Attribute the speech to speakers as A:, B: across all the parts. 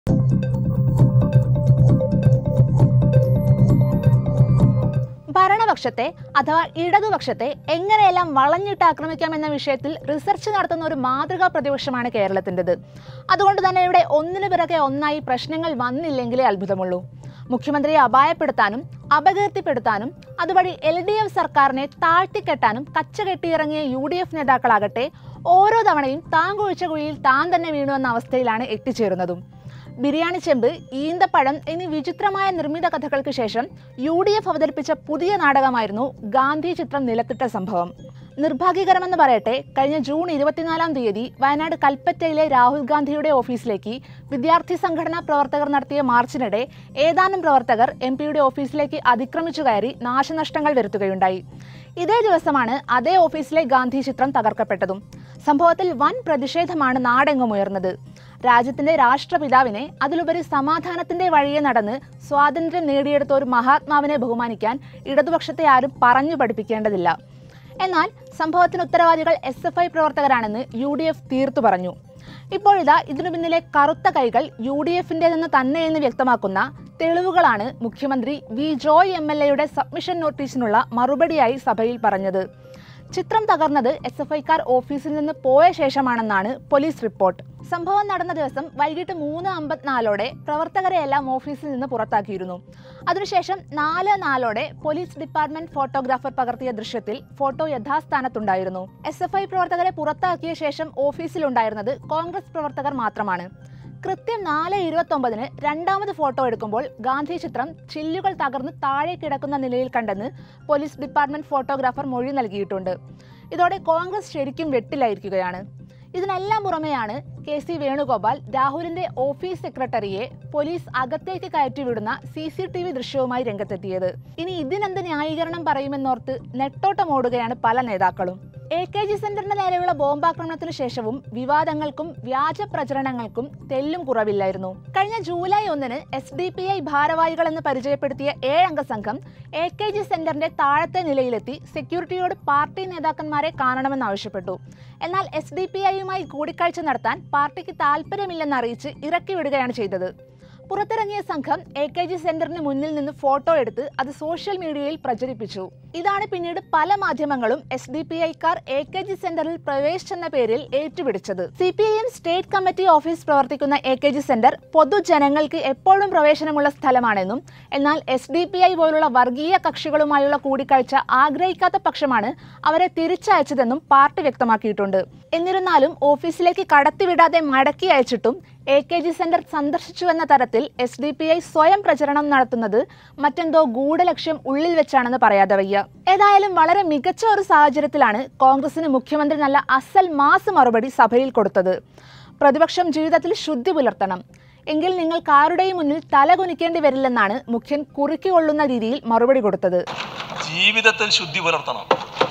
A: ഭരണപക്ഷത്തെ അഥവാ ഇടതുപക്ഷത്തെ എങ്ങനെയെല്ലാം വളഞ്ഞിട്ട് ആക്രമിക്കാമെന്ന വിഷയത്തിൽ റിസർച്ച് നടത്തുന്ന ഒരു മാതൃകാ പ്രതിപക്ഷമാണ് കേരളത്തിൻ്റെത് അതുകൊണ്ട് തന്നെ ഇവിടെ ഒന്നിനു പിറകെ ഒന്നായി പ്രശ്നങ്ങൾ വന്നില്ലെങ്കിലേ അത്ഭുതമുള്ളൂ മുഖ്യമന്ത്രിയെ അപായപ്പെടുത്താനും അപകീർത്തിപ്പെടുത്താനും അതുവഴി എൽ ഡി എഫ് സർക്കാരിനെ താഴ്ത്തിക്കെട്ടാനും കച്ചകെട്ടിയിറങ്ങിയ യു ഡി എഫ് നേതാക്കളാകട്ടെ ഓരോ തവണയും താൻ കുഴിച്ച കുഴിയിൽ താൻ തന്നെ വീണു എന്ന അവസ്ഥയിലാണ് എത്തിച്ചേരുന്നതും ബിരിയാണി ചെമ്പ് ഈന്തപ്പഴം എന്നീ വിചിത്രമായ നിർമ്മിത കഥകൾക്ക് ശേഷം യു ഡി എഫ് അവതരിപ്പിച്ച പുതിയ നാടകമായിരുന്നു ഗാന്ധി ചിത്രം നിലത്തിട്ട സംഭവം നിർഭാഗ്യകരമെന്ന് പറയട്ടെ കഴിഞ്ഞ ജൂൺ ഇരുപത്തിനാലാം തീയതി വയനാട് കൽപ്പറ്റയിലെ രാഹുൽ ഗാന്ധിയുടെ ഓഫീസിലേക്ക് വിദ്യാർത്ഥി സംഘടനാ പ്രവർത്തകർ നടത്തിയ മാർച്ചിനിടെ ഏതാനും പ്രവർത്തകർ എം പിയുടെ ഓഫീസിലേക്ക് അതിക്രമിച്ചു കയറി നാശനഷ്ടങ്ങൾ വരുത്തുകയുണ്ടായി ഇതേ ദിവസമാണ് അതേ ഓഫീസിലെ ഗാന്ധി ചിത്രം തകർക്കപ്പെട്ടതും സംഭവത്തിൽ വൻ പ്രതിഷേധമാണ് നാടെങ്ങും ഉയർന്നത് രാജ്യത്തിന്റെ രാഷ്ട്രപിതാവിനെ അതിലുപരി സമാധാനത്തിന്റെ വഴിയെ നടന്ന് സ്വാതന്ത്ര്യം നേടിയെടുത്ത ഒരു മഹാത്മാവിനെ ബഹുമാനിക്കാൻ ഇടതുപക്ഷത്തെ ആരും പറഞ്ഞു പഠിപ്പിക്കേണ്ടതില്ല എന്നാൽ സംഭവത്തിന് ഉത്തരവാദികൾ എസ് എഫ് ഐ പ്രവർത്തകരാണെന്ന് യു ഡി എഫ് തീർത്തു പറഞ്ഞു ഇപ്പോഴിതാ ഇതിനു പിന്നിലെ കറുത്ത കൈകൾ യു ഡി എഫിൻ്റെതെന്ന് തന്നെയെന്ന് വ്യക്തമാക്കുന്ന തെളിവുകളാണ് മുഖ്യമന്ത്രി വി ജോയ് എം എൽ എയുടെ സബ്മിഷൻ നോട്ടീസിനുള്ള മറുപടിയായി സഭയിൽ പറഞ്ഞത് ചിത്രം തകർന്നത് എസ് എഫ് ഐക്കാർ ഓഫീസിൽ നിന്ന് പോയ ശേഷമാണെന്നാണ് പോലീസ് റിപ്പോർട്ട് സംഭവം നടന്ന ദിവസം വൈകിട്ട് മൂന്ന് അമ്പത്തിനാലോടെ പ്രവർത്തകരെയെല്ലാം ഓഫീസിൽ നിന്ന് പുറത്താക്കിയിരുന്നു അതിനുശേഷം നാല് നാലോടെ പോലീസ് ഡിപ്പാർട്ട്മെന്റ് ഫോട്ടോഗ്രാഫർ പകർത്തിയ ദൃശ്യത്തിൽ ഫോട്ടോ യഥാസ്ഥാനത്തുണ്ടായിരുന്നു എസ് എഫ് ഐ പ്രവർത്തകരെ പുറത്താക്കിയ ശേഷം ഓഫീസിലുണ്ടായിരുന്നത് കോൺഗ്രസ് പ്രവർത്തകർ മാത്രമാണ് കൃത്യം നാല് ഇരുപത്തൊമ്പതിന് രണ്ടാമത് ഫോട്ടോ എടുക്കുമ്പോൾ ഗാന്ധി ചിത്രം ചില്ലുകൾ തകർന്ന് താഴെ കിടക്കുന്ന നിലയിൽ കണ്ടെന്ന് പോലീസ് ഡിപ്പാർട്ട്മെന്റ് ഫോട്ടോഗ്രാഫർ മൊഴി നൽകിയിട്ടുണ്ട് ഇതോടെ കോൺഗ്രസ് ശരിക്കും വെട്ടിലായിരിക്കുകയാണ് ഇതിനെല്ലാം പുറമെയാണ് കെ സി വേണുഗോപാൽ രാഹുലിന്റെ ഓഫീസ് സെക്രട്ടറിയെ പോലീസ് അകത്തേക്ക് കയറ്റിവിടുന്ന സി സി ടി വി ദൃശ്യവുമായി രംഗത്തെത്തിയത് ഇനി ഇതിനെന്ത് ന്യായീകരണം പറയുമെന്നോർത്ത് നെട്ടോട്ടമോടുകയാണ് പല നേതാക്കളും എ കെ ജി സെന്ററിന് നേരെയുള്ള ബോംബാക്രമണത്തിനു ശേഷവും വിവാദങ്ങൾക്കും വ്യാജ പ്രചരണങ്ങൾക്കും തെല്ലും കുറവില്ലായിരുന്നു കഴിഞ്ഞ ജൂലൈ ഒന്നിന് എസ് ഡി പി ഐ ഭാരവാഹികൾ എന്ന് പരിചയപ്പെടുത്തിയ ഏഴംഗ സംഘം എ കെ ജി സെന്ററിന്റെ താഴത്തെ നിലയിലെത്തി സെക്യൂരിറ്റിയോട് പാർട്ടി നേതാക്കന്മാരെ കാണണമെന്നാവശ്യപ്പെട്ടു എന്നാൽ എസ് ഡി പി ഐയുമായി കൂടിക്കാഴ്ച നടത്താൻ പാർട്ടിക്ക് താല്പര്യമില്ലെന്ന് അറിയിച്ച് ഇറക്കിവിടുകയാണ് ചെയ്തത് പുറത്തിറങ്ങിയ സംഘം എ കെ ജി സെന്ററിന് മുന്നിൽ നിന്ന് ഫോട്ടോ എടുത്ത് അത് സോഷ്യൽ മീഡിയയിൽ പ്രചരിപ്പിച്ചു ഇതാണ് പിന്നീട് പല മാധ്യമങ്ങളും എസ് ഡി പി ഐക്കാർ എ കെ ജി സെന്ററിൽ പ്രവേശിച്ചെന്ന പേരിൽ ഏറ്റുപിടിച്ചത് C P I M state committee office പ്രവർത്തിക്കുന്ന എ കെ ജി സെന്റർ പൊതുജനങ്ങൾക്ക് എപ്പോഴും പ്രവേശനമുള്ള സ്ഥലമാണെന്നും എന്നാൽ എസ് ഡി പി ഐ പോലുള്ള വർഗീയ കക്ഷികളുമായുള്ള കൂടിക്കാഴ്ച ആഗ്രഹിക്കാത്ത പക്ഷമാണ് അവരെ തിരിച്ചയച്ചതെന്നും പാർട്ടി വ്യക്തമാക്കിയിട്ടുണ്ട് എന്നിരുന്നാലും ഓഫീസിലേക്ക് കടത്തിവിടാതെ മടക്കി അയച്ചിട്ടും എ കെ ജി സെന്റർ സന്ദർശിച്ചുവെന്ന തരത്തിൽ എസ് ഡി പി ഐ സ്വയം പ്രചരണം നടത്തുന്നത് മറ്റെന്തോ ഗൂഢലക്ഷ്യം ഉള്ളിൽ വെച്ചാണെന്ന് പറയാതെ വയ്യ ഏതായാലും വളരെ മികച്ച ഒരു സാഹചര്യത്തിലാണ് കോൺഗ്രസിന് മുഖ്യമന്ത്രി നല്ല അസൽ മാസ് മറുപടി സഭയിൽ കൊടുത്തത് പ്രതിപക്ഷം ജീവിതത്തിൽ ശുദ്ധി പുലർത്തണം എങ്കിൽ നിങ്ങൾക്ക് ആരുടെയും മുന്നിൽ തല കുനിക്കേണ്ടി വരില്ലെന്നാണ് മുഖ്യൻ കുറുക്കിക്കൊള്ളുന്ന രീതിയിൽ മറുപടി കൊടുത്തത്
B: ജീവിതത്തിൽ ശുദ്ധി പുലർത്തണം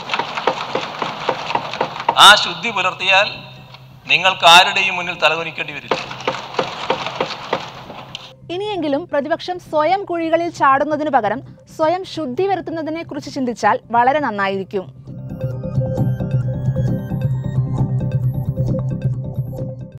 B: ആ ശുദ്ധി പുലർത്തിയാൽ നിങ്ങൾക്ക് ആരുടെയും മുന്നിൽ തലകുനിക്കേണ്ടി വരില്ല
A: ഇനിയെങ്കിലും പ്രതിപക്ഷം സ്വയം കുഴികളിൽ ചാടുന്നതിനു പകരം സ്വയം ശുദ്ധി വരുത്തുന്നതിനെ കുറിച്ച് ചിന്തിച്ചാൽ വളരെ നന്നായിരിക്കും